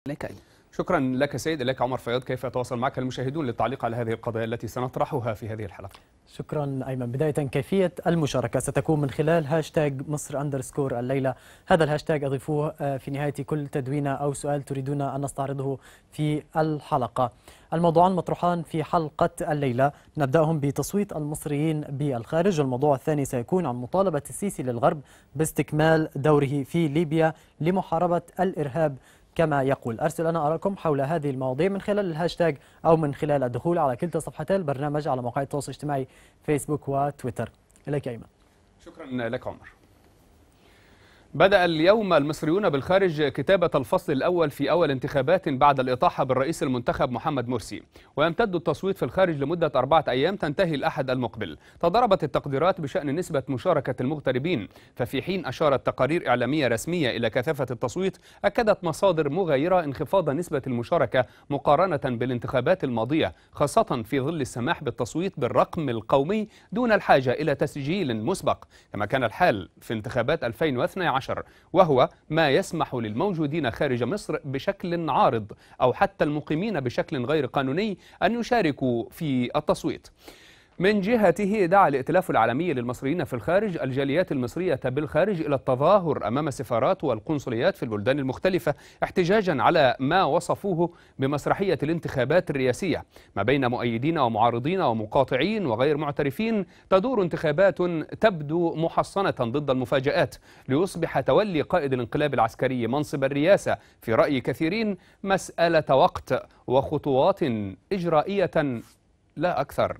لك شكرا لك سيد إليك عمر فياض كيف يتواصل معك المشاهدون للتعليق على هذه القضايا التي سنطرحها في هذه الحلقة شكرا أيمن بداية كيفية المشاركة ستكون من خلال هاشتاج مصر أندرسكور الليلة هذا الهاشتاج أضيفوه في نهاية كل تدوينة أو سؤال تريدون أن نستعرضه في الحلقة الموضوعان مطروحان في حلقة الليلة نبدأهم بتصويت المصريين بالخارج والموضوع الثاني سيكون عن مطالبة السيسي للغرب باستكمال دوره في ليبيا لمحاربة الإرهاب كما يقول أرسل أنا أراكم حول هذه المواضيع من خلال الهاشتاج أو من خلال الدخول على كلتا صفحتي البرنامج على مواقع التواصل الاجتماعي فيسبوك وتويتر إليك أيمن شكرا لك عمر بدأ اليوم المصريون بالخارج كتابة الفصل الأول في أول انتخابات بعد الإطاحة بالرئيس المنتخب محمد مرسي ويمتد التصويت في الخارج لمدة أربعة أيام تنتهي الأحد المقبل تضاربت التقديرات بشأن نسبة مشاركة المغتربين ففي حين أشارت تقارير إعلامية رسمية إلى كثافة التصويت أكدت مصادر مغايرة انخفاض نسبة المشاركة مقارنة بالانتخابات الماضية خاصة في ظل السماح بالتصويت بالرقم القومي دون الحاجة إلى تسجيل مسبق كما كان الحال في انتخابات 2012 عشر وهو ما يسمح للموجودين خارج مصر بشكل عارض أو حتى المقيمين بشكل غير قانوني أن يشاركوا في التصويت من جهته دعا الائتلاف العالمي للمصريين في الخارج الجاليات المصرية بالخارج إلى التظاهر أمام السفارات والقنصليات في البلدان المختلفة احتجاجا على ما وصفوه بمسرحية الانتخابات الرئاسية ما بين مؤيدين ومعارضين ومقاطعين وغير معترفين تدور انتخابات تبدو محصنة ضد المفاجآت ليصبح تولي قائد الانقلاب العسكري منصب الرئاسة في رأي كثيرين مسألة وقت وخطوات إجرائية لا أكثر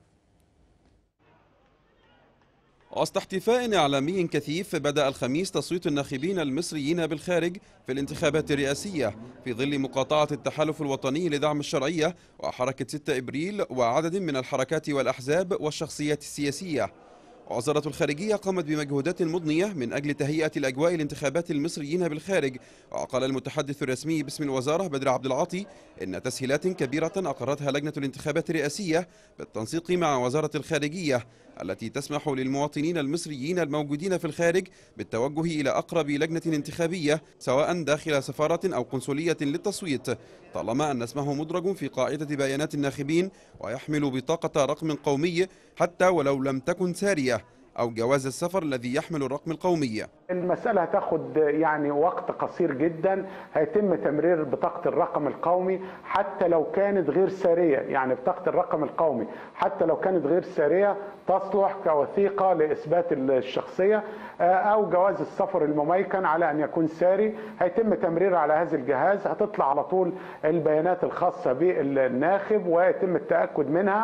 وسط احتفاء إعلامي كثيف بدأ الخميس تصويت الناخبين المصريين بالخارج في الانتخابات الرئاسية في ظل مقاطعة التحالف الوطني لدعم الشرعية وحركة 6 إبريل وعدد من الحركات والأحزاب والشخصيات السياسية وزارة الخارجية قامت بمجهودات مضنية من أجل تهيئة الأجواء لانتخابات المصريين بالخارج وقال المتحدث الرسمي باسم الوزارة بدر عبد العاطي إن تسهيلات كبيرة أقرتها لجنة الانتخابات الرئاسية بالتنسيق مع وزارة الخارجية التي تسمح للمواطنين المصريين الموجودين في الخارج بالتوجه إلى أقرب لجنة انتخابية سواء داخل سفارة أو قنصلية للتصويت طالما أن اسمه مدرج في قاعدة بيانات الناخبين ويحمل بطاقة رقم قومي حتى ولو لم تكن سارية أو جواز السفر الذي يحمل الرقم القومي المسألة هتاخد يعني وقت قصير جدا هيتم تمرير بطاقة الرقم القومي حتى لو كانت غير سارية يعني بطاقة الرقم القومي حتى لو كانت غير سارية تصلح كوثيقة لإثبات الشخصية أو جواز السفر المميكن على أن يكون ساري هيتم تمرير على هذا الجهاز هتطلع على طول البيانات الخاصة بالناخب ويتم التأكد منها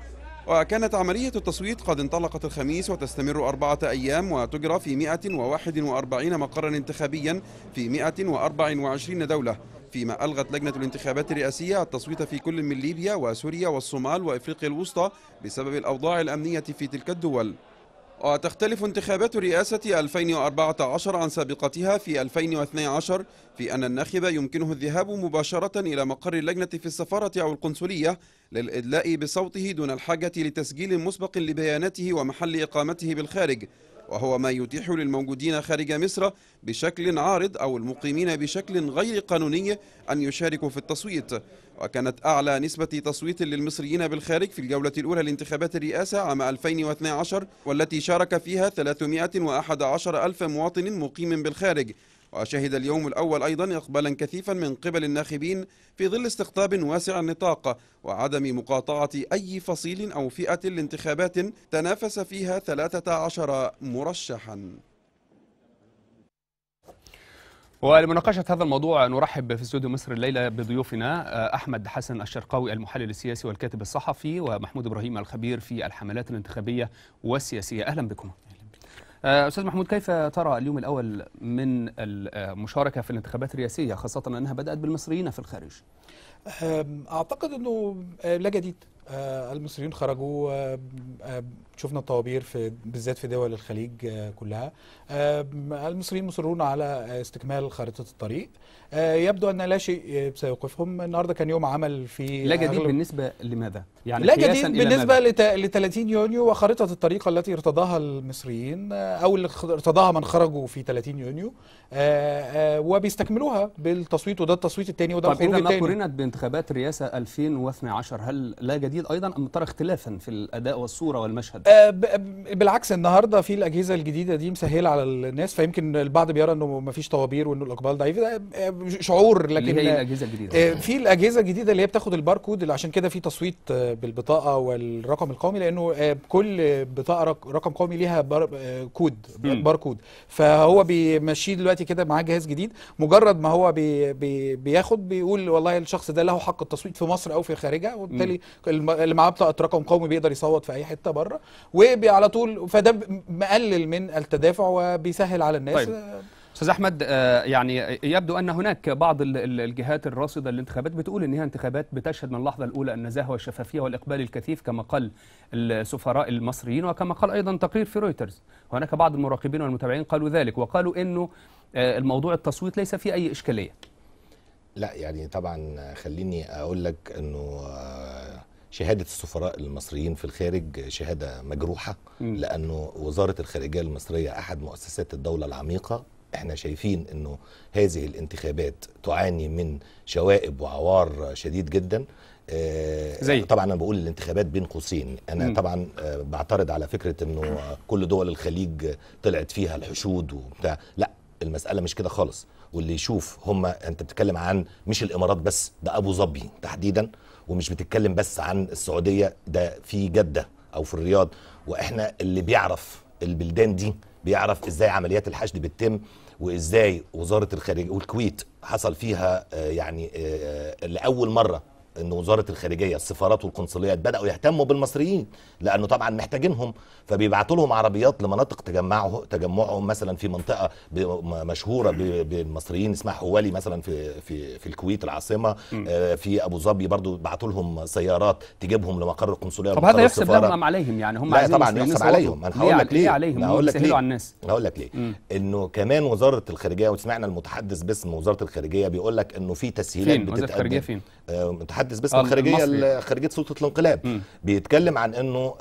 وكانت عملية التصويت قد انطلقت الخميس وتستمر أربعة أيام وتجرى في 141 مقرا انتخابيا في 124 دولة فيما ألغت لجنة الانتخابات الرئاسية التصويت في كل من ليبيا وسوريا والصومال وإفريقيا الوسطى بسبب الأوضاع الأمنية في تلك الدول وتختلف انتخابات رئاسة 2014 عن سابقتها في 2012 في أن الناخب يمكنه الذهاب مباشرة إلى مقر اللجنة في السفارة أو القنصلية للإدلاء بصوته دون الحاجة لتسجيل مسبق لبياناته ومحل إقامته بالخارج وهو ما يتيح للموجودين خارج مصر بشكل عارض أو المقيمين بشكل غير قانوني أن يشاركوا في التصويت وكانت أعلى نسبة تصويت للمصريين بالخارج في الجولة الأولى لانتخابات الرئاسة عام 2012 والتي شارك فيها 311 ألف مواطن مقيم بالخارج وشهد اليوم الأول أيضا إقبالا كثيفا من قبل الناخبين في ظل استقطاب واسع النطاق وعدم مقاطعة أي فصيل أو فئة لانتخابات تنافس فيها 13 مرشحا ولمناقشة هذا الموضوع نرحب في استوديو مصر الليلة بضيوفنا أحمد حسن الشرقاوي المحلل السياسي والكاتب الصحفي ومحمود إبراهيم الخبير في الحملات الانتخابية والسياسية أهلا بكم أستاذ محمود كيف ترى اليوم الأول من المشاركة في الانتخابات الرئاسية خاصة أنها بدأت بالمصريين في الخارج أعتقد أنه لا جديد آه، المصريين خرجوا آه، آه، شفنا الطوابير في بالذات في دول الخليج آه، كلها آه، المصريين مصرون على استكمال خارطة الطريق آه، يبدو أن لا شيء آه، سيوقفهم النهاردة كان يوم عمل في لا جديد أغلب- بالنسبه لماذا؟ يعني لا قياساً جديد إلى بالنسبة ماذا؟ لت- ل 30 يونيو وخارطة الطريق التي ارتضاها المصريين آه، أو اللي خ- ارتضاها من خرجوا في 30 يونيو آه، آه، وبيستكملوها بالتصويت وده التصويت الثاني وده طب الخروج اذا ما الثاني قرنت بانتخابات الرئاسه 2012 هل لا جديد ايضا ام ترى اختلافا في الاداء والصوره والمشهد؟ آه، ب- ب- بالعكس النهارده في الاجهزه الجديده دي مسهله على الناس فيمكن البعض بيرى انه ما فيش طوابير وانه الاقبال ضعيف ده آه، شعور اللي لكن هي آه، الاجهزه الجديده آه، في الاجهزه الجديده اللي هي بتاخد الباركود اللي عشان كده في تصويت آه، بالبطاقه والرقم القومي لانه آه، كل بطاقه رق- رقم قومي ليها بار آه، كود مم. باركود فهو بيمشيه دلوقتي كده معاه جهاز جديد مجرد ما هو بي بي بياخد بيقول والله الشخص ده له حق التصويت في مصر او في خارجها وبالتالي الم- اللي معاه بطاقه رقم قومي بيقدر يصوت في اي حته بره وعلى طول فده ب- مقلل من التدافع وبيسهل على الناس طيب. آه، استاذ احمد آه، يعني يبدو ان هناك بعض ال- ال- الجهات الراصده للانتخابات بتقول انها انتخابات بتشهد من اللحظه الاولى النزاهه والشفافيه والاقبال الكثيف كما قال السفراء المصريين وكما قال ايضا تقرير في رويترز هناك بعض المراقبين والمتابعين قالوا ذلك وقالوا انه آه، الموضوع التصويت ليس فيه اي اشكاليه لا يعني طبعا خليني اقول لك انه آه، شهاده السفراء المصريين في الخارج شهاده مجروحه مم. لانه وزاره الخارجيه المصريه احد مؤسسات الدوله العميقه احنا شايفين انه هذه الانتخابات تعاني من شوائب وعوار شديد جدا آه، زي؟ طبعا انا بقول الانتخابات بين قوسين انا مم. طبعا آه، بعترض على فكره انه آه، كل دول الخليج طلعت فيها الحشود وبتاع لا المساله مش كده خالص واللي يشوف هم انت بتتكلم عن مش الامارات بس ده ابو ظبي تحديدا ومش بتتكلم بس عن السعوديه ده في جده او في الرياض واحنا اللي بيعرف البلدان دي بيعرف ازاي عمليات الحشد بتتم وازاي وزاره الخارجيه والكويت حصل فيها آه، يعني آه، آه، لاول مره ان وزاره الخارجيه السفارات والقنصليات بداوا يهتموا بالمصريين لانه طبعا محتاجينهم فبيبعتوا لهم عربيات لمناطق تجمعه تجمعهم مثلا في منطقه ب- م- مشهوره ب- بالمصريين اسمها حوالي مثلا في في في الكويت العاصمه آه، في ابو ظبي برضو بعتوا لهم سيارات تجيبهم لمقر القنصليه طب ومقر هذا يحسب السفارة. لهم ام عليهم يعني هم لا عايزين طبعا المصريين يحسب يصوتوا. عليهم انا ليه هقول ع- لك ليه ليه عليهم أنا هم هقول لك بيسهلوا ليه على الناس هقول لك ليه مم. انه كمان وزاره الخارجيه وسمعنا المتحدث باسم وزاره الخارجيه بيقول لك انه في تسهيلات فين وزاره الخارجيه بتتقدم فين آه، متحدث باسم آه، الخارجيه المصري. ال- خارجيه سلطه الانقلاب مم. بيتكلم عن انه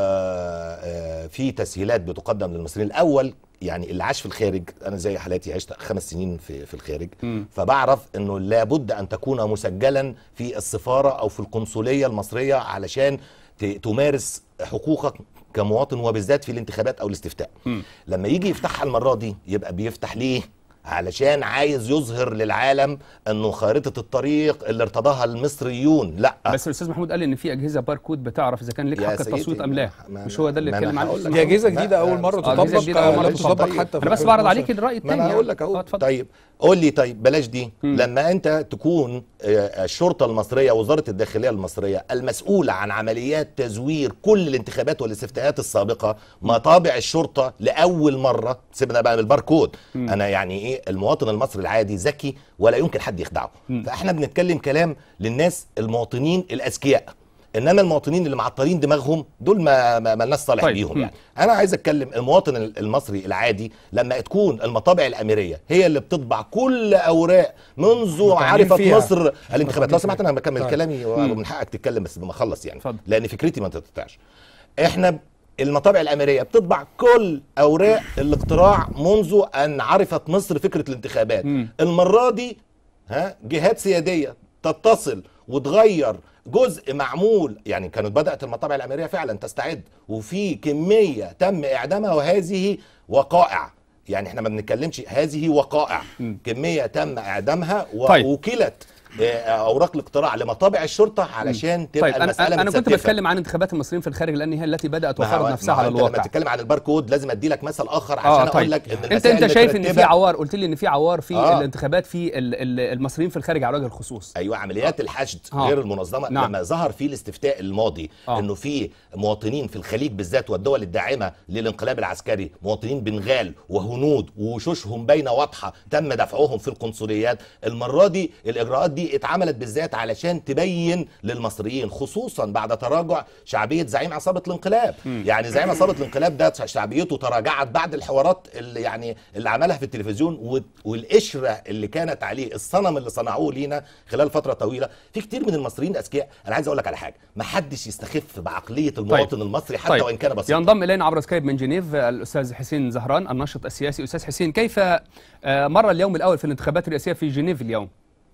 آه، آه، في تسهيلات بتقدم للمصريين الاول يعني اللي عاش في الخارج انا زي حالاتي عشت خمس سنين في في الخارج مم. فبعرف انه لابد ان تكون مسجلا في السفاره او في القنصليه المصريه علشان ت- تمارس حقوقك كمواطن وبالذات في الانتخابات او الاستفتاء مم. لما يجي يفتحها المره دي يبقى بيفتح ليه علشان عايز يظهر للعالم انه خارطه الطريق اللي ارتضاها المصريون لا بس الاستاذ محمود قال ان في اجهزه باركود بتعرف اذا كان لك يا حق سيدي، التصويت ام لا ما- مش هو ده اللي ما أنا اتكلم عنه هقول لك دي اجهزه لا، جديده اول مره آه، أجهزة تطبق جديدة أول آه، مرة لم تطبق تطبق. حتى في انا بس 2012. بعرض عليك الراي ما الثاني انا هقول لك اهو آه، اتفضل طيب قول لي طيب بلاش دي مم. لما انت تكون آه، الشرطه المصريه وزاره الداخليه المصريه المسؤوله عن عمليات تزوير كل الانتخابات والاستفتاءات السابقه مطابع الشرطه لاول مره سيبنا بقى من الباركود مم. انا يعني ايه المواطن المصري العادي ذكي ولا يمكن حد يخدعه مم. فاحنا بنتكلم كلام للناس المواطنين الاذكياء انما المواطنين اللي معطلين دماغهم دول ما ما ما لناش صالح طيب. بيهم مم. يعني انا عايز اتكلم المواطن المصري العادي لما تكون المطابع الاميريه هي اللي بتطبع كل اوراق منذ مطمئنين عرفت فيها. مصر الانتخابات مطمئنين لو سمحت انا بكمل طيب. كلامي مم. ومن حقك تتكلم بس بما اخلص يعني اتفضل. لان فكرتي ما تتقطعش احنا ب- المطابع الاميريه بتطبع كل اوراق الاقتراع منذ ان عرفت مصر فكره الانتخابات مم. المره دي ها جهات سياديه تتصل وتغير جزء معمول يعني كانت بدات المطابع الاميريه فعلا تستعد وفي كميه تم اعدامها وهذه وقائع يعني احنا ما بنتكلمش هذه وقائع مم. كميه تم اعدامها طيب. ووكلت آه، اوراق الاقتراع لمطابع الشرطه علشان تبقى طيب انا المساله انا أنا كنت متستفة. بتكلم عن انتخابات المصريين في الخارج لان هي التي بدات ما هو- وفرض ما نفسها هو على أنت لما الواقع تتكلم عن الباركود لازم ادي لك مثل اخر عشان اه اقول طيب لك ان انت المسائل انت شايف ان في مترتبة- عوار قلت لي ان في عوار في آه. الانتخابات في ال- ال- المصريين في الخارج على وجه الخصوص ايوه عمليات الحشد آه. غير المنظمه نعم. لما ظهر في الاستفتاء الماضي آه. انه في مواطنين في الخليج بالذات والدول الداعمه للانقلاب العسكري مواطنين بنغال وهنود ووشوشهم باينه واضحه تم دفعهم في القنصليات المره دي الاجراءات دي دي اتعملت بالذات علشان تبين للمصريين خصوصا بعد تراجع شعبيه زعيم عصابه الانقلاب يعني زعيم عصابه الانقلاب ده شعبيته تراجعت بعد الحوارات اللي يعني اللي عملها في التلفزيون و- والقشره اللي كانت عليه الصنم اللي صنعوه لينا خلال فتره طويله في كتير من المصريين اذكياء انا عايز اقول لك على حاجه ما حدش يستخف بعقليه المواطن المصري حتى وان كان بسيطا ينضم الينا عبر سكايب من جنيف الاستاذ حسين زهران الناشط السياسي استاذ حسين كيف آه، مر اليوم الاول في الانتخابات الرئاسيه في جنيف اليوم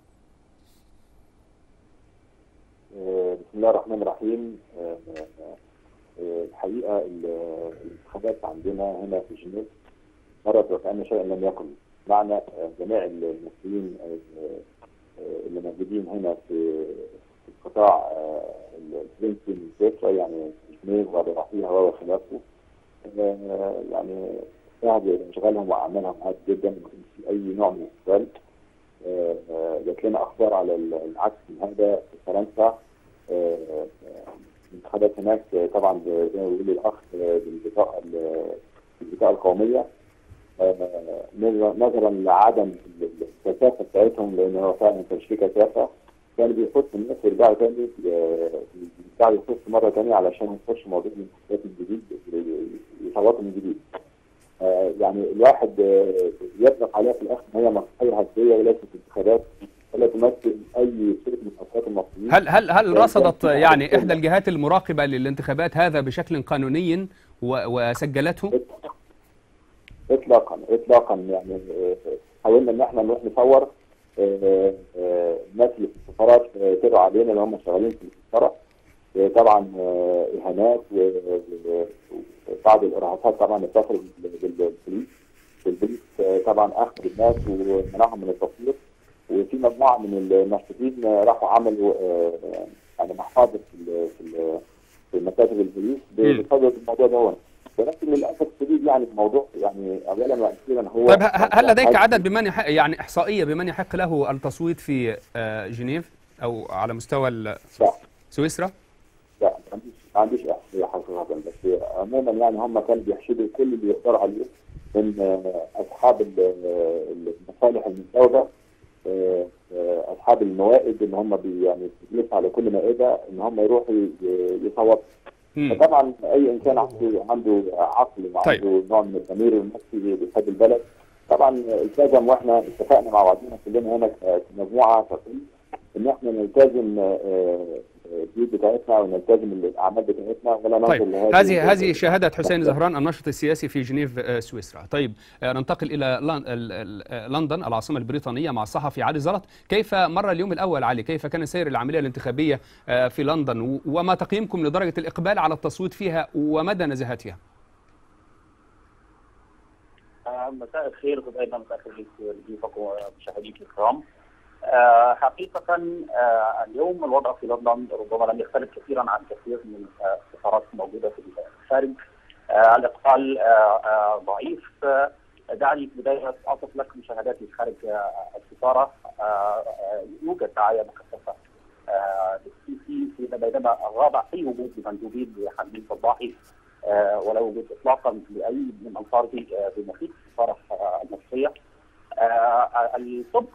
آه، بسم الله الرحمن الرحيم آه، آه، الحقيقه ال- الانتخابات عندنا هنا في جنيف مرت وكأن شيئا لم يكن معنى آه، جميع المصريين آه، آه، اللي موجودين هنا في في القطاع آه، الفرنسي من سويسرا يعني جنيف وضواحيها وخلافه آه، يعني شاهدوا انشغالهم واعمالهم عادي جدا ما كانش في اي نوع من الاستقبال آه، آه، جات لنا اخبار على ال- العكس من هذا في فرنسا آه، آه، الانتخابات هناك آه، طبعا ب- زي ما بيقول الاخ آه، بالبطاقه ال- بالبطاقه القوميه آه، نظرا نظراً لعدم ال- الكثافه بتاعتهم لان هو فعلا ما كانش في كثافه كانوا بيخشوا الناس يرجعوا تاني آه، يرجعوا يخشوا مره تانيه علشان يخشوا موضوع الانتخابات من جديد يصوتوا من جديد. آه، يعني الواحد آه، يطلق عليها في الاخر ان هي مسرحيه هزليه وليست انتخابات ولا تمثل اي شيء من اصوات المصريين هل هل هل آه، رصدت كان في يعني عدد احدى الجهات المراقبه للانتخابات هذا بشكل قانوني و- وسجلته؟ اطلاقا اطلاقا يعني آه، حاولنا ان احنا نروح نصور آه، آه، الناس اللي في السفارات آه، طلعوا علينا اللي هم شغالين في السفاره آه، طبعا آه، اهانات و- و- وبعض الارهاصات طبعا اتصلوا بال- بالبوليس البوليس آه، طبعا اخذ الناس ومنعهم من التصوير وفي مجموعه من الناشطين آه، راحوا عملوا آه، يعني محافظ في ال- في ال- في مكاتب البوليس مم. بسبب الموضوع ده ولكن للاسف الشديد يعني الموضوع يعني اولا واخيرا هو طيب ه- هل لديك عدد بمن يحق يعني احصائيه بمن يحق له التصويت في آه، جنيف او على مستوى ال- لا سويسرا؟ لا ما عنديش ما عنديش احصائيه حقيقه بس عموما يعني هم كانوا بيحشدوا كل اللي يقدروا عليه من آه، اصحاب ال- المصالح المزدوجه آه، آه، اصحاب الموائد ان هم بي يعني بيجلسوا على كل مائده ان هم يروحوا ي- يصوتوا مم. فطبعا اي انسان عنده عنده عقل وعنده نوع من الضمير النفسي بيحب البلد طبعا التزم واحنا اتفقنا مع بعضنا كلنا هنا ك- كمجموعه تقريبا ان احنا نلتزم آه، آه، البيوت بتاعتنا ونلتزم الاعمال بتاعتنا ولا ننظر طيب لهذه هذه هذه شهادة حسين زهران الناشط السياسي في جنيف آه، سويسرا طيب آه، ننتقل إلى لن- ال- ال- آه، لندن العاصمة البريطانية مع الصحفي علي زلط كيف مر اليوم الأول علي كيف كان سير العملية الانتخابية آه، في لندن و- وما تقييمكم لدرجة الإقبال على التصويت فيها ومدى نزاهتها آه، مساء الخير ودائما مساء الخير لضيوفكم ومشاهديك الكرام. آه، حقيقة آه، اليوم الوضع في لندن ربما لم يختلف كثيرا عن كثير من آه، السفارات الموجودة في الخارج. آه، الإقبال آه، آه، ضعيف. آه، دعني في البداية أصف لك مشاهداتي خارج آه، السفارة آه، آه، يوجد دعاية مكثفة آه، للسيسي في- بينما غاب أي وجود لمندوبين لحمدين صباحي آه، ولا وجود اطلاقا لاي من انصاره آه، بمحيط السفاره آه، المصريه. آه، ال- طبقا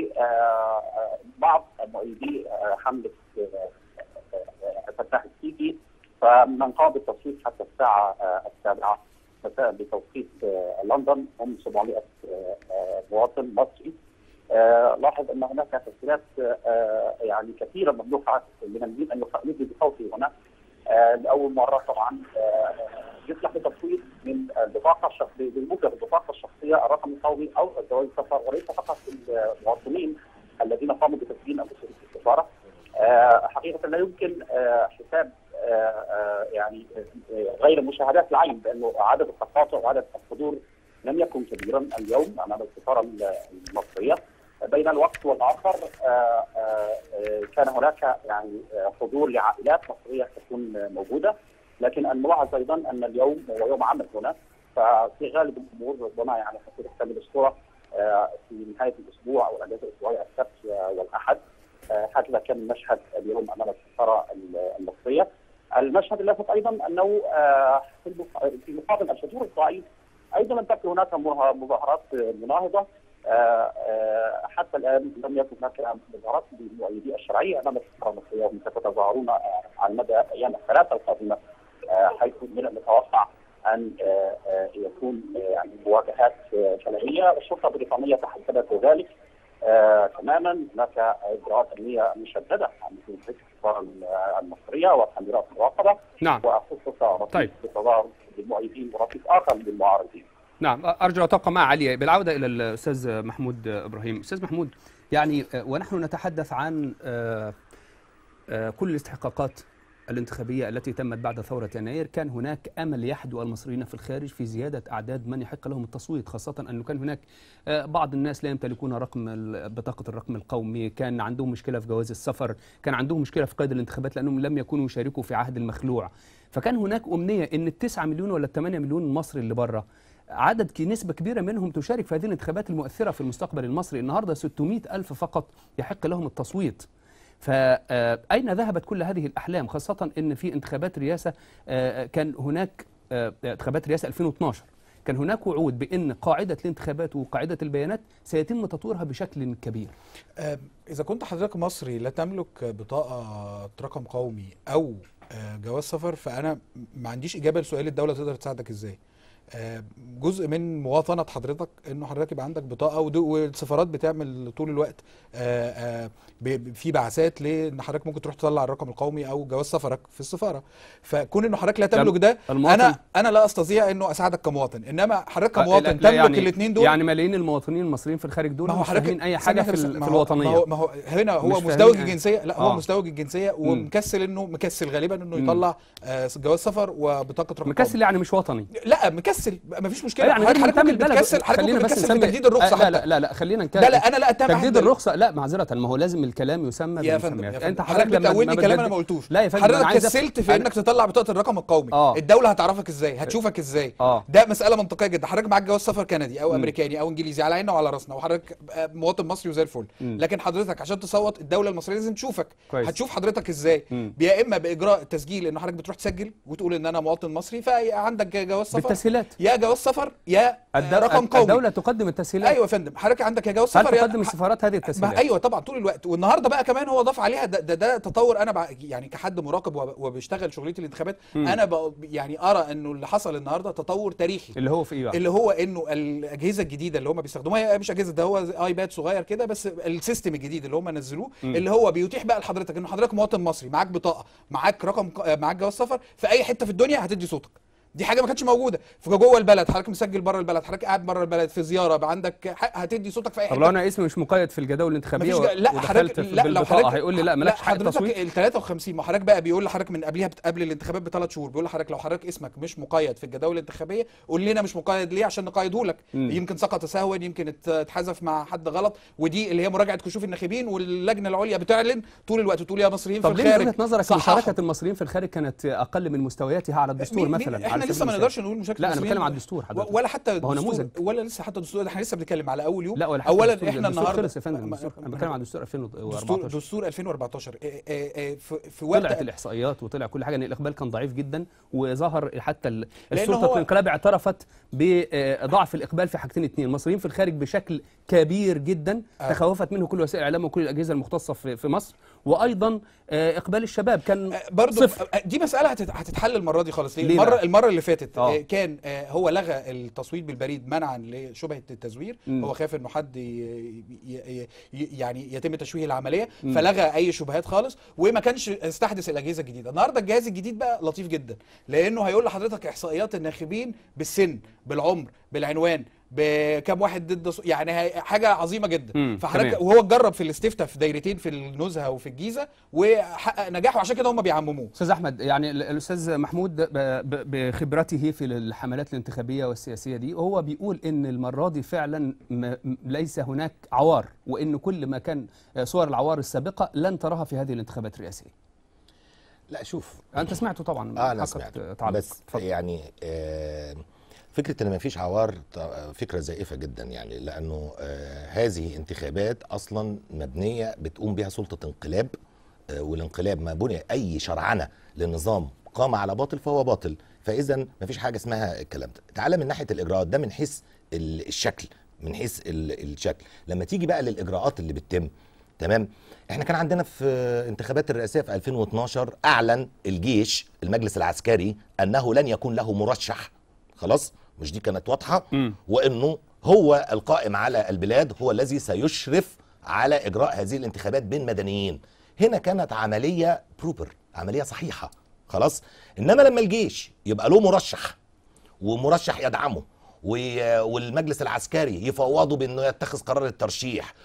لبعض مؤيدي آه، حمله آه، آه، فتاح السيسي فمن قام بالتصويت حتى الساعه آه، السابعه مساء بتوقيت آه، لندن هم 700 آه، آه، مواطن مصري. آه، لاحظ ان هناك تسجيلات آه، يعني كثيره ممنوحه لمن ان يدلي بصوته هنا آه، لاول مره طبعا آه، يسمح بالتصويت من البطاقه الشخصيه بموجب البطاقه الشخصيه الرقم القومي او جواز السفر وليس فقط المواطنين الذين قاموا بتسجيل انفسهم في السفاره. آه، حقيقه لا يمكن آه، حساب آه، آه، يعني آه، غير مشاهدات العين لانه عدد التقاطع وعدد الحضور لم يكن كبيرا اليوم امام السفاره المصريه. بين الوقت والاخر آه، آه، آه، كان هناك يعني آه، حضور لعائلات مصريه تكون موجوده لكن الملاحظ ايضا ان اليوم هو يوم عمل هنا ففي غالب الامور ربما يعني حتى تكتمل الصوره آه، في نهايه الاسبوع او الاجازه الاسبوعيه السبت آه، والاحد آه، هكذا كان المشهد اليوم امام السفاره المصريه. المشهد اللافت ايضا انه آه، في المقابل الحضور الضعيف ايضا لم تكن هناك مظاهرات مناهضه آه، آه، حتى الان لم يكن هناك مظاهرات لمؤيدي الشرعيه امام السفاره المصريه وهم سوف يتظاهرون آه، على مدى ايام الثلاثه القادمه آه، حيث من المتوقع ان آه، آه، يكون آه، يعني مواجهات آه، شرعيه الشرطه البريطانيه تحدثت ذلك آه، تماما هناك اجراءات امنيه مشدده مثل ذكر السفاره المصريه وكاميرات مراقبه نعم وخصوصا رصيد طيب. التظاهر للمؤيدين ورصيد اخر للمعارضين نعم أرجو أن تبقى مع علي بالعودة إلى الأستاذ محمود إبراهيم أستاذ محمود يعني آه، ونحن نتحدث عن آه، آه، كل الاستحقاقات الانتخابية التي تمت بعد ثورة يناير كان هناك أمل يحدو المصريين في الخارج في زيادة أعداد من يحق لهم التصويت خاصة أنه كان هناك آه، بعض الناس لا يمتلكون رقم ال- بطاقة الرقم القومي كان عندهم مشكلة في جواز السفر كان عندهم مشكلة في قيد الانتخابات لأنهم لم يكونوا يشاركوا في عهد المخلوع فكان هناك أمنية أن التسعة مليون ولا الثمانية مليون مصري اللي بره عدد كي- نسبة كبيرة منهم تشارك في هذه الانتخابات المؤثرة في المستقبل المصري النهاردة 600 ألف فقط يحق لهم التصويت فأين ذهبت كل هذه الأحلام خاصة أن في انتخابات رئاسة آه، كان هناك آه، انتخابات رئاسة 2012 كان هناك وعود بأن قاعدة الانتخابات وقاعدة البيانات سيتم تطويرها بشكل كبير آه، إذا كنت حضرتك مصري لا تملك بطاقة رقم قومي أو آه، جواز سفر فأنا ما عنديش إجابة لسؤال الدولة تقدر تساعدك إزاي آه، جزء من مواطنة حضرتك انه حضرتك يبقى عندك بطاقة ودو- والسفارات بتعمل طول الوقت آه، آه، ب- ب- في بعثات لان حضرتك ممكن تروح تطلع الرقم القومي او جواز سفرك في السفارة فكون انه حضرتك لا تملك ده المواطن- انا انا لا استطيع انه اساعدك كمواطن انما حضرتك لا- كمواطن لا تملك يعني الاثنين دول يعني ملايين المواطنين المصريين في الخارج دول ما هو مش حضرتك فاهمين اي استنى حاجه في, بس- ال- ما في هو- الوطنيه ما هو, ما هو هنا هو مش مزدوج فاهمين الجنسيه لا هو آه. مزدوج الجنسيه ومكسل انه مكسل غالبا انه مم. يطلع آه، جواز سفر وبطاقه رقم مكسل يعني مش وطني قومي. لا مكسل ما فيش مشكله يعني غير حضرتك منتمي ممكن البلد بتكسل حضرتك خلينا ممكن بس بتكسل في نسمي تجديد الرخصه آه، لا حتى. لا لا لا خلينا نتكلم لا لا انا لا اتهم تجديد أحد- الرخصه لا معذره ما هو لازم الكلام يسمى يا فندم بالمسميات يا انت فندم حضرتك حضرتك لما بتقولني ما كلام انا بتجدد- ما قلتوش لا يا فندم أنا حضرتك عايز أف- كسلت في أنا- انك تطلع بطاقه الرقم القومي آه. الدوله هتعرفك ازاي هتشوفك ازاي اه ده مساله منطقيه جدا حضرتك معاك جواز سفر كندي او مم. امريكاني او انجليزي على عيننا وعلى راسنا وحضرتك آه، مواطن مصري وزي الفل مم. لكن حضرتك عشان تصوت الدوله المصريه لازم تشوفك كويس. هتشوف حضرتك ازاي مم. يا اما باجراء تسجيل ان حضرتك بتروح تسجل وتقول ان انا مواطن مصري فعندك جواز سفر بالتسهيلات يا جواز سفر يا آه، الد- رقم قومي الدوله تقدم التسهيلات ايوه يا فندم حضرتك عندك يا جواز هل سفر يا تقدم السفارات هذه التسهيلات ما ايوه طبعا طول الوقت والنهارده بقى كمان هو ضاف عليها ده ده, ده تطور انا بع... يعني كحد مراقب وب- وبيشتغل شغليه الانتخابات مم. انا بق... يعني ارى انه اللي حصل النهارده تطور تاريخي اللي هو في ايه بقى؟ اللي هو انه الاجهزه الجديده اللي هم بيستخدموها هي مش اجهزه ده هو زي ايباد صغير كده بس السيستم الجديد اللي هم نزلوه مم. اللي هو بيتيح بقى لحضرتك انه حضرتك مواطن مصري معاك بطاقه معاك رقم ق- معاك جواز سفر في اي حته في الدنيا هتدي صوتك دي حاجه ما كانتش موجوده في جوه البلد حضرتك مسجل بره البلد حضرتك قاعد بره البلد في زياره بقى عندك حق هتدي صوتك في اي طب حته لو انا اسمي مش مقيد في الجداول الانتخابيه مفيش و- جا- لا ودخلت حضرتك في لا لو بالبطاقه حضرتك هيقول لي لا لا مالكش حق حضرتك تصويت ال 53 ما حضرتك بقى بيقول لحضرتك من قبلها بت- قبل الانتخابات بثلاث شهور بيقول لحضرتك لو حضرتك اسمك مش مقيد في الجداول الانتخابيه قول لنا مش مقيد ليه عشان نقيده لك مم. يمكن سقط سهوا يمكن ات- اتحذف مع حد غلط ودي اللي هي مراجعه كشوف الناخبين واللجنه العليا بتعلن طول الوقت تقول يا مصريين في طب ليه من الخارج وجهه نظرك صححوا. مشاركه المصريين في الخارج كانت اقل من مستوياتها على الدستور مين- مين- مثلا على احنا سبيل لسه ما المثال؟ نقدرش نقول مشاكل لا انا المصريين. بتكلم على الدستور و- حضرتك ولا حتى ما هو الدستور- نموذج. ولا لسه حتى الدستور ده احنا لسه بنتكلم على اول يوم لا ولا حتى اولا الدستور- احنا الدستور النهارده خلص يا فندم ما- الدستور ما- انا بتكلم على الدستور دستور 2014 دستور 2014 آه، آه، آه، في في وقت طلعت الاحصائيات وطلع كل حاجه ان الاقبال كان ضعيف جدا وظهر حتى ال- لأن السلطه هو- الانقلاب اعترفت بضعف الاقبال في حاجتين اثنين المصريين في الخارج بشكل كبير جدا آه. تخوفت منه كل وسائل الاعلام وكل الاجهزه المختصه في في مصر وايضا آه، اقبال الشباب كان آه، برضو صفر. آه، دي مساله هتت- هتتحل المره دي خالص ليه ليه المره بقى؟ المره اللي فاتت آه. آه، كان آه، هو لغى التصويت بالبريد منعا لشبهه التزوير مم. هو خاف انه حد ي- ي- ي- يعني يتم تشويه العمليه مم. فلغى اي شبهات خالص وما كانش استحدث الاجهزه الجديده النهارده الجهاز الجديد بقى لطيف جدا لانه هيقول لحضرتك احصائيات الناخبين بالسن بالعمر بالعنوان بكم واحد ضد ص- يعني هي- حاجه عظيمه جدا مم، فحضرتك تمام. وهو اتجرب في الاستفتاء في دايرتين في النزهه وفي الجيزه وحقق نجاح وعشان كده هم بيعمموه استاذ احمد يعني ال- الاستاذ محمود ب- ب- بخبرته في الحملات الانتخابيه والسياسيه دي هو بيقول ان المره دي فعلا م- م- ليس هناك عوار وان كل ما كان آه، صور العوار السابقه لن تراها في هذه الانتخابات الرئاسيه لا شوف انت سمعته طبعا اه انا حقك سمعت تعلق. بس اتفضل. يعني آه فكره ان ما فيش عوار ط- فكره زائفه جدا يعني لانه آه هذه انتخابات اصلا مبنيه بتقوم بها سلطه انقلاب آه والانقلاب ما بني اي شرعنه للنظام قام على باطل فهو باطل فاذا ما فيش حاجه اسمها الكلام ده تعالى من ناحيه الاجراءات ده من حيث ال- الشكل من حيث ال- الشكل لما تيجي بقى للاجراءات اللي بتتم تمام احنا كان عندنا في انتخابات الرئاسيه في 2012 اعلن الجيش المجلس العسكري انه لن يكون له مرشح خلاص مش دي كانت واضحه مم. وانه هو القائم على البلاد هو الذي سيشرف على اجراء هذه الانتخابات بين مدنيين هنا كانت عمليه بروبر عمليه صحيحه خلاص انما لما الجيش يبقى له مرشح ومرشح يدعمه و- والمجلس العسكري يفوضه بانه يتخذ قرار الترشيح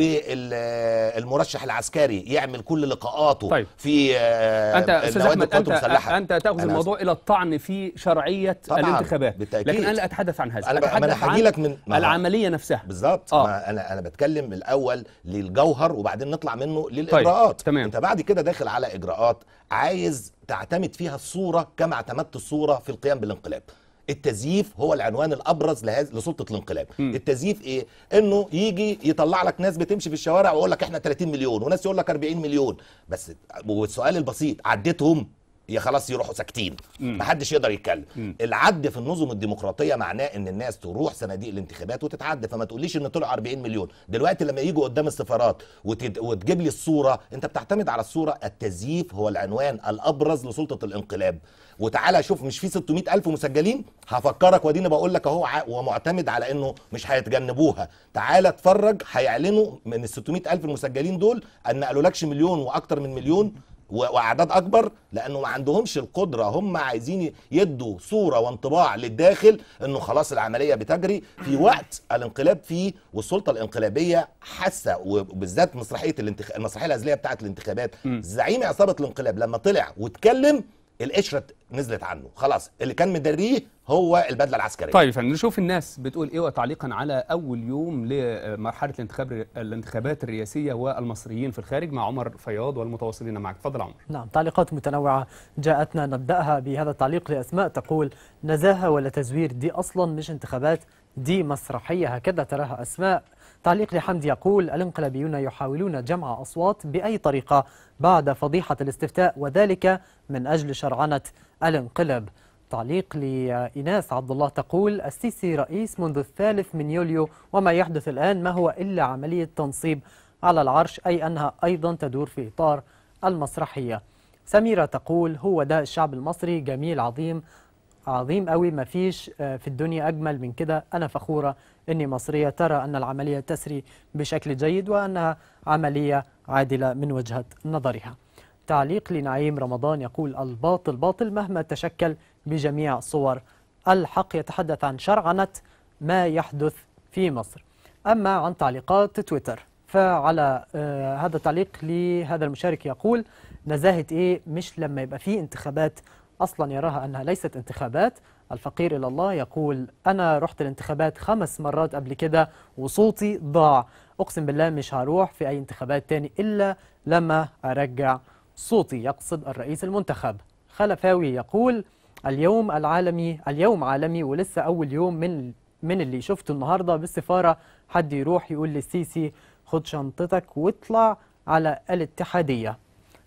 والمرشح العسكري يعمل كل لقاءاته طيب. في آه، انت استاذ النوادي احمد القوات انت المسلحة. انت تاخذ أنا الموضوع الى الطعن في شرعيه طبعاً، الانتخابات بالتأكيد. لكن انا لا اتحدث عن هذا أنا ب- ما أنا اتحدث عن هجي لك من- ما هو- العمليه نفسها بالظبط آه. ما انا انا بتكلم الاول للجوهر وبعدين نطلع منه للاجراءات تمام. انت بعد كده داخل على اجراءات عايز تعتمد فيها الصوره كما اعتمدت الصوره في القيام بالانقلاب التزييف هو العنوان الابرز لهذه لسلطه الانقلاب مم. التزييف ايه انه يجي يطلع لك ناس بتمشي في الشوارع ويقول لك احنا 30 مليون وناس يقول لك 40 مليون بس والسؤال البسيط عديتهم يا خلاص يروحوا ساكتين مم. محدش يقدر يتكلم مم. العد في النظم الديمقراطيه معناه ان الناس تروح صناديق الانتخابات وتتعد فما تقوليش ان طلعوا 40 مليون دلوقتي لما يجوا قدام السفارات وتد... وتجيب لي الصوره انت بتعتمد على الصوره التزييف هو العنوان الابرز لسلطه الانقلاب وتعالى شوف مش في 600 الف مسجلين هفكرك واديني بقول لك اهو ع- ومعتمد على انه مش هيتجنبوها تعالى اتفرج هيعلنوا من ال 600 الف المسجلين دول ان ما قالولكش مليون واكتر من مليون و- واعداد اكبر لانه ما عندهمش القدره هم عايزين يدوا صوره وانطباع للداخل انه خلاص العمليه بتجري في وقت الانقلاب فيه والسلطه الانقلابيه حاسه وبالذات مسرحيه الانتخ... المسرحيه الازليه بتاعه الانتخابات مم. زعيم عصابه الانقلاب لما طلع واتكلم القشره نزلت عنه خلاص اللي كان مدريه هو البدله العسكريه طيب فندم نشوف الناس بتقول ايه وتعليقا على اول يوم لمرحله الانتخاب الانتخابات الرئاسيه والمصريين في الخارج مع عمر فياض والمتواصلين معك تفضل عمر نعم تعليقات متنوعة جاءتنا نبدأها بهذا التعليق لأسماء تقول نزاهة ولا تزوير دي أصلا مش انتخابات دي مسرحية هكذا تراها أسماء تعليق لحمد يقول الانقلابيون يحاولون جمع أصوات بأي طريقة بعد فضيحة الاستفتاء وذلك من أجل شرعنة الانقلاب تعليق لإناس عبد الله تقول السيسي رئيس منذ الثالث من يوليو وما يحدث الآن ما هو إلا عملية تنصيب على العرش أي أنها أيضا تدور في إطار المسرحية سميرة تقول هو ده الشعب المصري جميل عظيم عظيم قوي ما فيش آه، في الدنيا أجمل من كده أنا فخورة أني مصرية ترى أن العملية تسري بشكل جيد وأنها عملية عادلة من وجهة نظرها تعليق لنعيم رمضان يقول الباطل باطل مهما تشكل بجميع صور الحق يتحدث عن شرعنة ما يحدث في مصر أما عن تعليقات تويتر فعلى آه هذا التعليق لهذا المشارك يقول نزاهة إيه مش لما يبقى فيه انتخابات أصلا يراها أنها ليست انتخابات الفقير إلى الله يقول أنا رحت الانتخابات خمس مرات قبل كده وصوتي ضاع أقسم بالله مش هروح في أي انتخابات تاني إلا لما أرجع صوتي يقصد الرئيس المنتخب خلفاوي يقول اليوم العالمي اليوم عالمي ولسه أول يوم من من اللي شفته النهارده بالسفارة حد يروح يقول للسيسي خد شنطتك واطلع على الاتحادية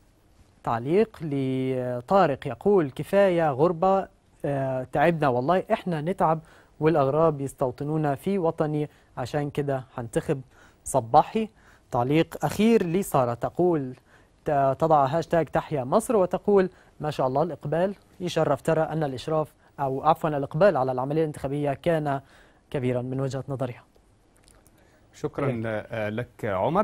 تعليق لطارق يقول كفاية غربة آه، تعبنا والله احنا نتعب والأغراب يستوطنونا في وطني عشان كده هنتخب صباحي تعليق أخير لسارة تقول ت- تضع هاشتاج تحيا مصر وتقول ما شاء الله الإقبال يشرف ترى أن الإشراف أو عفوا الإقبال على العملية الانتخابية كان كبيرا من وجهة نظرها شكرا آه، لك عمر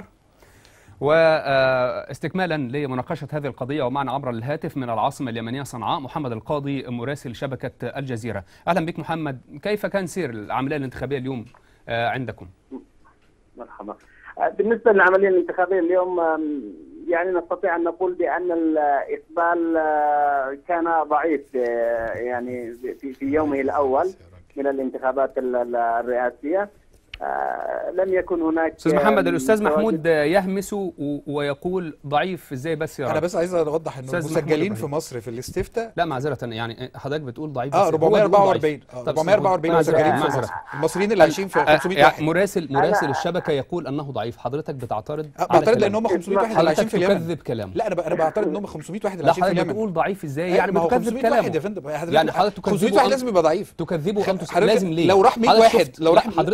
واستكمالا لمناقشة هذه القضية ومعنا عبر الهاتف من العاصمة اليمنية صنعاء محمد القاضي مراسل شبكة الجزيرة أهلا بك محمد كيف كان سير العملية الانتخابية اليوم آه، عندكم؟ مرحبا آه، بالنسبة للعملية الانتخابية اليوم آم، يعني نستطيع أن نقول بأن الإقبال آه، كان ضعيف آه، يعني في في يومه الأول من الانتخابات ال- ال- الرئاسية آه، لم يكن هناك أستاذ محمد آم، الأستاذ تواجد- محمود يهمس و- ويقول ضعيف إزاي بس يا انا رب بس عايز اوضح ان أستاذ محمود المسجلين إبراهيم. في مصر في الاستفتاء لا معذرة يعني حضرتك بتقول ضعيف اه بس هو بيقول ضعيف. 444 آه، طب 444 معذرة، مسجلين في معذرة. مصر المصريين اللي عايشين في آه، 500 يعني واحد مراسل مراسل الشبكة يقول أنه ضعيف حضرتك بتعترض آه، على بعترض لان كلامه. هم 500 واحد اللي عايشين حضرتك في اليمن تكذب كلامه لا انا ب- انا بعترض ان هم 500 واحد اللي لا عايشين في حضرتك اليمن بتقول ضعيف ازاي أيوة، يعني ما هو بتكذب 500 كلامه واحد يا فندم حضرتك يعني حضرتك 500 تكذبه واحد أنت- لازم يبقى ضعيف تكذبه خ- انتم حضرتك لازم ليه لو راح 100 حضرتك واحد شفت- لو راح لا، حضرتك شفت ما هو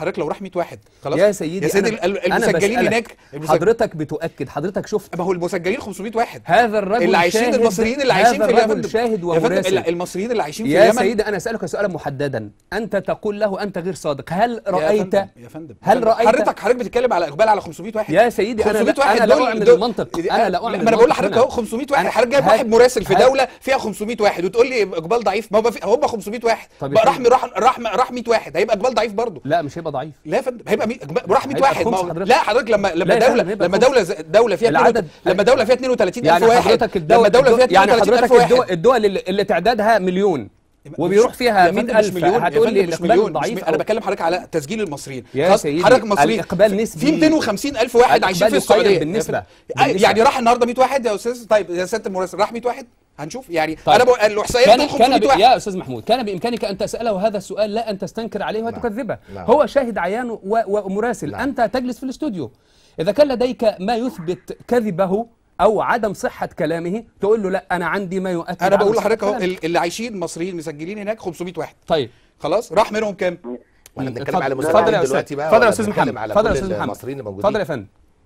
حضرتك لو راح 100 واحد خلاص يا سيدي يا سيدي أنا- ال- أنا المسجلين بسألك، هناك المسج- حضرتك بتؤكد حضرتك شفت ما هو المسجلين 500 واحد هذا الرجل اللي عايشين شاهد المصريين اللي عايشين هذا في اليمن الرجل شاهد يا فندم ومراسل ال- المصريين اللي عايشين في يا اليمن سيدي انا اسالك سؤالا محددا انت تقول له انت غير صادق هل يا رايت فندم يا فندم هل يا فندم. رأيت- حضرتك حضرتك بتتكلم على اقبال على 500 واحد يا سيدي انا 500 لا, واحد أنا لا دول- اعمل دول- المنطق انا لا اعمل ما انا بقول المنطق لحضرتك هنا. اهو 500 واحد أنا- حضرتك جايب هل- واحد مراسل في هل- دوله فيها 500 واحد وتقول لي اقبال ضعيف ما هو في- هم 500 واحد طب بقى يا راح فندم. راح راح راح 100 واحد هيبقى اقبال ضعيف برضه لا مش هيبقى ضعيف لا يا فندم هيبقى مي... راح 100 هيبقى واحد ما الخمس هو حضرتك. لا حضرتك لما لما لا يا فندم، دوله هيبقى لما الخمس. دوله ز- دوله فيها العدد- 32 لما دوله فيها 32000 يعني واحد حضرتك الدول لما دوله فيها يعني 32000 حضرتك واحد الدول, الدول اللي, اللي تعدادها مليون وبيروح فيها يا فندم 100000 مش مليون يا هتقول فندم لي مش الاقبال مليون مش ضعيف م... انا أو- بكلم حضرتك على تسجيل المصريين يا خلاص؟ سيدي، حضرتك مصريين الإقبال نسبي. في 250 الف واحد عايشين في الإقبال السعوديه يقيم بالنسبة. يا فندم. بالنسبة. يعني راح النهارده 100 واحد يا استاذ طيب يا سياده المراسل راح 100 واحد هنشوف يعني طيب. انا بقول الاحصائيات كان دول كان 500 ب... واحد يا استاذ محمود كان بامكانك ان تساله هذا السؤال لا ان تستنكر عليه وتكذبه نعم. هو شاهد عيان و... ومراسل نعم. انت تجلس في الاستوديو اذا كان لديك ما يثبت كذبه او عدم صحه كلامه تقول له لا انا عندي ما يؤكد انا عدم بقول صحة لحضرتك اهو كلامه. ال- اللي عايشين مصريين مسجلين هناك 500 واحد طيب خلاص راح منهم كام واحنا بنتكلم اتفضل. على اتفضل يا مستوى أستاذ. دلوقتي بقى اتفضل يا ولا استاذ بنتكلم محمد على اتفضل يا كل استاذ محمد المصريين الموجودين اتفضل يا فندم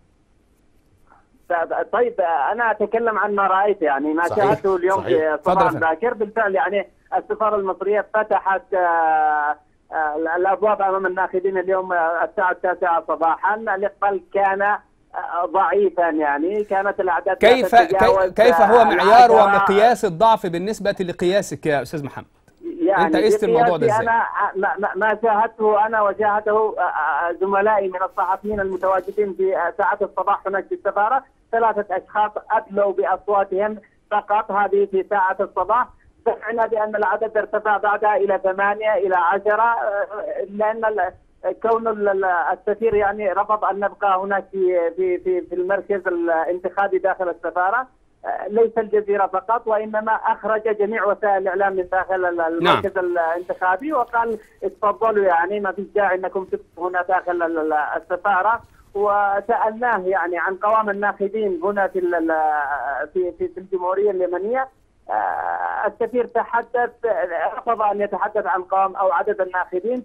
طيب انا اتكلم عن ما رايت يعني ما صحيح، شاهدته اليوم صحيح. في اتفضل يا صباح فندم. باكر بالفعل يعني السفاره المصريه فتحت آه، آه، الابواب امام الناخبين اليوم آه، الساعه التاسعه صباحا الاقبال كان آه، ضعيفا يعني كانت الاعداد لا كيف تتجاوز، كي- كيف هو آه، معيار العشرة. ومقياس الضعف بالنسبه لقياسك يا استاذ محمد يعني أنت قست الموضوع ده بقياسي إزاي؟ انا ما, ما- ما شاهدته انا وشاهده آه، آه، زملائي من الصحفيين المتواجدين في آه، ساعات الصباح هناك في السفاره ثلاثه اشخاص ادلوا باصواتهم فقط هذه في ساعه الصباح سمعنا بان العدد ارتفع بعدها الى ثمانيه الى عشره آه، لان ال- كون ال- ال- السفير يعني رفض ان نبقى هناك في في في, في المركز الانتخابي داخل السفاره آه، ليس الجزيره فقط وانما اخرج جميع وسائل الاعلام من داخل ال- المركز الانتخابي وقال اتفضلوا يعني ما فيش داعي انكم تبقوا هنا داخل ال- ال- السفاره وسالناه يعني عن قوام الناخبين هنا في ال- ال- في في, في الجمهوريه اليمنيه آه، السفير تحدث رفض ان يتحدث عن قوام او عدد الناخبين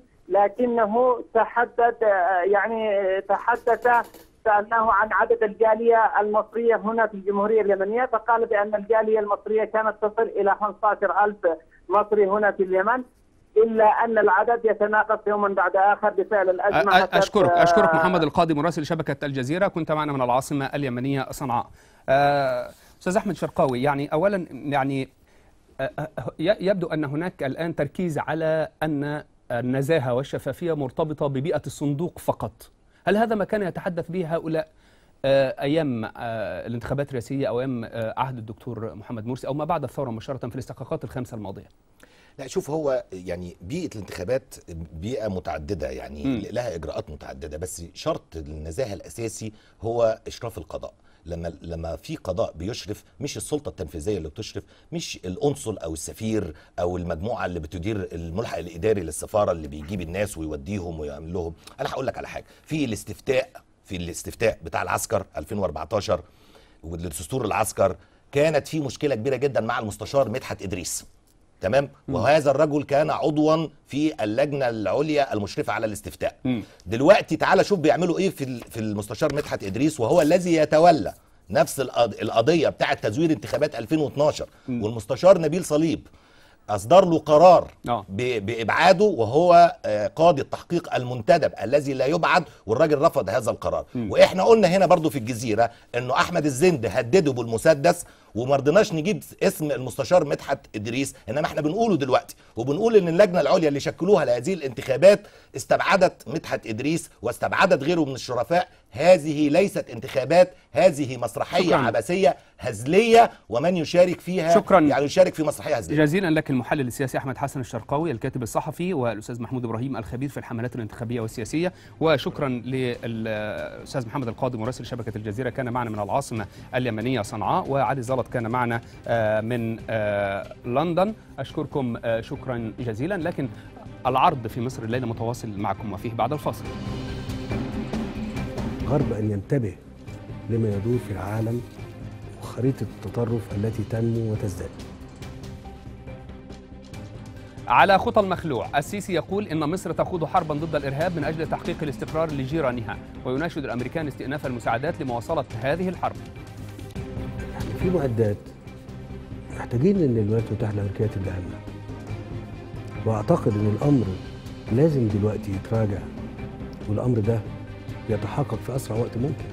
لكنه تحدث آه، يعني تحدث سألناه عن عدد الجالية المصرية هنا في الجمهورية اليمنية فقال بأن الجالية المصرية كانت تصل إلى 15 ألف مصري هنا في اليمن إلا أن العدد يتناقص يوما بعد آخر بفعل الأزمة أ- حسب، اشكرك آه، اشكرك محمد القاضي مراسل شبكه الجزيره كنت معنا من العاصمه اليمنيه صنعاء آه، استاذ احمد شرقاوي يعني اولا يعني آه، آه، ي- يبدو ان هناك الان تركيز على ان النزاهه والشفافيه مرتبطه ببيئه الصندوق فقط هل هذا ما كان يتحدث به هؤلاء آه، ايام آه، الانتخابات الرئاسيه او ايام آه، عهد الدكتور محمد مرسي او ما بعد الثوره مباشره في الاستحقاقات الخمسه الماضيه لا شوف هو يعني بيئة الانتخابات بيئة متعددة يعني مم. لها إجراءات متعددة بس شرط النزاهة الأساسي هو إشراف القضاء لما لما في قضاء بيشرف مش السلطه التنفيذيه اللي بتشرف مش القنصل او السفير او المجموعه اللي بتدير الملحق الاداري للسفاره اللي بيجيب الناس ويوديهم ويعمل لهم انا هقول لك على حاجه في الاستفتاء في الاستفتاء بتاع العسكر 2014 ودستور العسكر كانت في مشكله كبيره جدا مع المستشار مدحت ادريس تمام وهذا الرجل كان عضوا في اللجنه العليا المشرفه على الاستفتاء مم. دلوقتي تعالى شوف بيعملوا ايه في ال- في المستشار مدحت ادريس وهو الذي يتولى نفس القض- القضيه بتاعه تزوير انتخابات 2012 والمستشار نبيل صليب اصدر له قرار آه. ب- بابعاده وهو آه، قاضي التحقيق المنتدب الذي لا يبعد والراجل رفض هذا القرار واحنا قلنا هنا برضو في الجزيره انه احمد الزند هدده بالمسدس وما رضيناش نجيب اسم المستشار مدحت ادريس انما احنا بنقوله دلوقتي وبنقول ان اللجنه العليا اللي شكلوها لهذه الانتخابات استبعدت مدحت ادريس واستبعدت غيره من الشرفاء هذه ليست انتخابات هذه مسرحيه شكراً. عبثيه هزليه ومن يشارك فيها شكراً. يعني يشارك في مسرحيه هزليه جزيلا لك المحلل السياسي احمد حسن الشرقاوي الكاتب الصحفي والاستاذ محمود ابراهيم الخبير في الحملات الانتخابيه والسياسيه وشكرا للاستاذ محمد القاضي مراسل شبكه الجزيره كان معنا من العاصمه اليمنيه صنعاء وعلي زلط كان معنا آه، من آه، لندن اشكركم آه، شكرا جزيلا لكن العرض في مصر الليله متواصل معكم وفيه بعد الفاصل غرب أن ينتبه لما يدور في العالم وخريطة التطرف التي تنمو وتزداد على خطى المخلوع السيسي يقول إن مصر تخوض حربا ضد الإرهاب من أجل تحقيق الاستقرار لجيرانها ويناشد الأمريكان استئناف المساعدات لمواصلة هذه الحرب يعني في معدات محتاجين ان الولايات المتحده الامريكيه تديها لنا واعتقد ان الامر لازم دلوقتي يتراجع والامر ده يتحقق في اسرع وقت ممكن